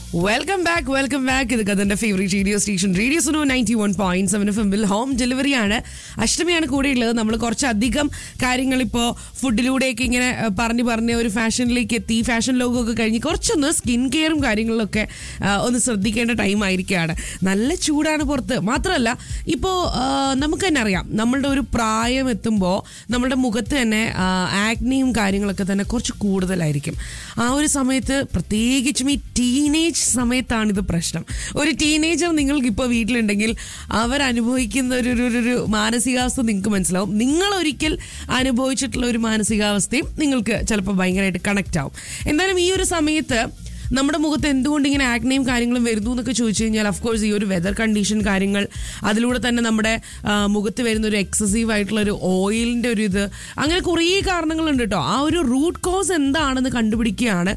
welcome back welcome back ഇത് കഥന്റെ favourite radio station radio Suno ninety one point seven F എമ്മിൽ home ഡെലിവറിയാണ് അഷ്ടമിയാണ് കൂടെയുള്ളത് നമ്മൾ കുറച്ചധികം കാര്യങ്ങൾ ഇപ്പോൾ ഫുഡിലൂടെയൊക്കെ ഇങ്ങനെ ഏഹ്, പറഞ്ഞ് പറഞ്ഞ് ഒരു ഫാഷനിലേക്ക് എത്തി ഫാഷൻ ലോകമൊക്കെ കഴിഞ്ഞ് കുറച്ചൊന്ന് സ്കിൻ കെയറും കാര്യങ്ങളിലൊക്കെ ആ, ഒന്ന് ശ്രദ്ധിക്കേണ്ട ടൈം ആയിരിക്കുകയാണ് നല്ല ചൂടാണ് പുറത്ത് മാത്രമല്ല ഇപ്പോൾ നമുക്ക് തന്നെ അറിയാം നമ്മളുടെ ഒരു പ്രായം എത്തുമ്പോൾ നമ്മളുടെ മുഖത്ത് തന്നെ ആക്നിയും കാര്യങ്ങളൊക്കെ തന്നെ കുറച്ച് കൂടുതലായിരിക്കും ആ ഒരു സമയത്ത് പ്രത്യേകിച്ചും ഈ ടീനേജ് സമയത്താണ് ഇത് പ്രശ്നം ഒരു ടീനേജർ നിങ്ങൾക്ക് ഇപ്പോൾ വീട്ടിലുണ്ടെങ്കിൽ അവർ അനുഭവിക്കുന്ന ഒരു ഒരു- ഒരു- ഒരു മാനസികാവസ്ഥ നിങ്ങൾക്ക് മനസ്സിലാവും നിങ്ങൾ ഒരിക്കൽ അനുഭവിച്ചിട്ടുള്ള ഒരു മാനസികാവസ്ഥയും നിങ്ങൾക്ക് ചിലപ്പോൾ ഭയങ്കരമായിട്ട് കണക്റ്റ് ആവും എന്തായാലും ഈ ഒരു സമയത്ത് നമ്മുടെ മുഖത്ത് എന്തുകൊണ്ട് ഇങ്ങനെ ആക്നയും കാര്യങ്ങളും വരുന്നു എന്നൊക്കെ ചോദിച്ചു കഴിഞ്ഞാൽ ഓഫ് കോഴ്സ് ഈ ഒരു വെതർ കണ്ടീഷൻ കാര്യങ്ങൾ അതിലൂടെ തന്നെ നമ്മുടെ ആ, മുഖത്ത് വരുന്ന ഒരു എക്സസീവ് ആയിട്ടുള്ള ഒരു ഓയിലിന്റെ ഒരു ഇത് അങ്ങനെ കുറേ കാരണങ്ങളുണ്ട് കേട്ടോ ആ ഒരു റൂട്ട് കോസ് എന്താണെന്ന് കണ്ടുപിടിക്കുകയാണ്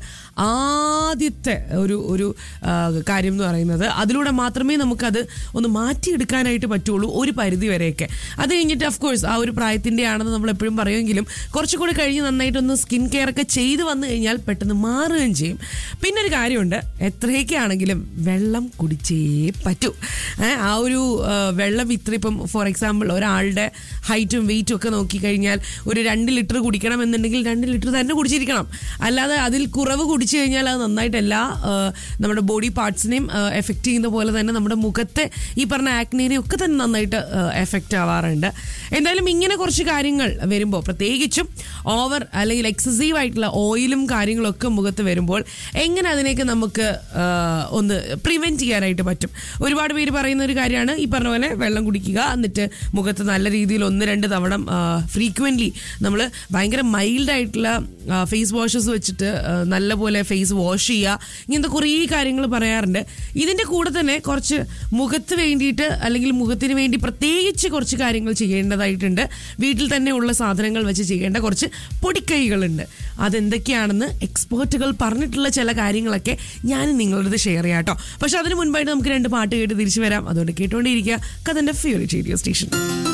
ആദ്യത്തെ ഒരു ഒരു ആ, കാര്യം എന്ന് പറയുന്നത് അതിലൂടെ മാത്രമേ നമുക്കത് ഒന്ന് മാറ്റിയെടുക്കാനായിട്ട് പറ്റുള്ളൂ ഒരു പരിധി വരെയൊക്കെ അത് കഴിഞ്ഞിട്ട് ഓഫ് കോഴ്സ് ആ ഒരു പ്രായത്തിന്റെ ആണെന്ന് നമ്മൾ എപ്പോഴും പറയുമെങ്കിലും കുറച്ചുകൂടി കഴിഞ്ഞ് നന്നായിട്ടൊന്ന് സ്കിൻ കെയർ ഒക്കെ ചെയ്ത് വന്നു കഴിഞ്ഞാൽ പെട്ടെന്ന് മാറുകയും ചെയ്യും പിന്നെ ഒരു കാര്യമുണ്ട് എത്രയൊക്കെ ആണെങ്കിലും വെള്ളം കുടിച്ചേ പറ്റൂ ഏ, ആ ഒരു ആ, വെള്ളം ഇത്ര ഇപ്പം ഫോർ എക്സാമ്പിൾ ഒരാളുടെ ഹൈറ്റും വെയിറ്റും ഒക്കെ നോക്കിക്കഴിഞ്ഞാൽ ഒരു രണ്ട് ലിറ്റർ കുടിക്കണം എന്നുണ്ടെങ്കിൽ രണ്ട് ലിറ്റർ തന്നെ കുടിച്ചിരിക്കണം അല്ലാതെ അതിൽ കുറവ് കുടിച്ചു കഴിഞ്ഞാൽ അത് നന്നായിട്ട് എല്ലാ ആ, നമ്മുടെ ബോഡി പാർട്സിനെയും എഫക്റ്റ് ചെയ്യുന്ന പോലെ തന്നെ നമ്മുടെ മുഖത്തെ ഈ പറഞ്ഞ ആക്നേനെയും ഒക്കെ തന്നെ നന്നായിട്ട് എഫക്റ്റ് ആവാറുണ്ട് എന്തായാലും ഇങ്ങനെ കുറച്ച് കാര്യങ്ങൾ വരുമ്പോൾ പ്രത്യേകിച്ചും ഓവർ അല്ലെങ്കിൽ എക്സസീവ് ആയിട്ടുള്ള ഓയിലും കാര്യങ്ങളൊക്കെ മുഖത്ത് വരുമ്പോൾ എങ്ങനെ അതിനെയൊക്കെ നമുക്ക് ആ, ഒന്ന് പ്രിവെന്റ് ചെയ്യാനായിട്ട് പറ്റും ഒരുപാട് പേര് പറയുന്ന ഒരു കാര്യമാണ് ഈ പറഞ്ഞ പോലെ വെള്ളം കുടിക്കുക എന്നിട്ട് മുഖത്ത് നല്ല രീതിയിൽ ഒന്ന് രണ്ട് തവണ ഫ്രീക്വൻ്റ്ലി നമ്മൾ ഭയങ്കര മൈൽഡ് ആയിട്ടുള്ള ഫേസ് വാഷസ് വെച്ചിട്ട് ആ, നല്ലപോലെ ഫേസ് വാഷ് ചെയ്യുക ഇങ്ങനത്തെ കുറേ കാര്യങ്ങൾ പറയാറുണ്ട് ഇതിൻ്റെ കൂടെ തന്നെ കുറച്ച് മുഖത്ത് വേണ്ടിയിട്ട് അല്ലെങ്കിൽ മുഖത്തിന് വേണ്ടി പ്രത്യേകിച്ച് കുറച്ച് കാര്യങ്ങൾ ചെയ്യേണ്ടതായിട്ടുണ്ട് വീട്ടിൽ തന്നെ ഉള്ള സാധനങ്ങൾ വെച്ച് ചെയ്യേണ്ട കുറച്ച് പൊടിക്കൈകളുണ്ട് അതെന്തൊക്കെയാണെന്ന് എക്സ്പേർട്ടുകൾ പറഞ്ഞിട്ടുള്ള ചില കാര്യങ്ങളൊക്കെ ഞാൻ നിങ്ങളോട് ഷെയർ ചെയ്യാം കേട്ടോ പക്ഷെ അതിന് മുൻപായിട്ട് നമുക്ക് രണ്ട് പാട്ട് കേട്ട് തിരിച്ചു വരാം അതുകൊണ്ട് കേട്ടുകൊണ്ടേയിരിക്കുക കഥൻ്റെ ഫേവറേറ്റ് റേഡിയോ സ്റ്റേഷൻ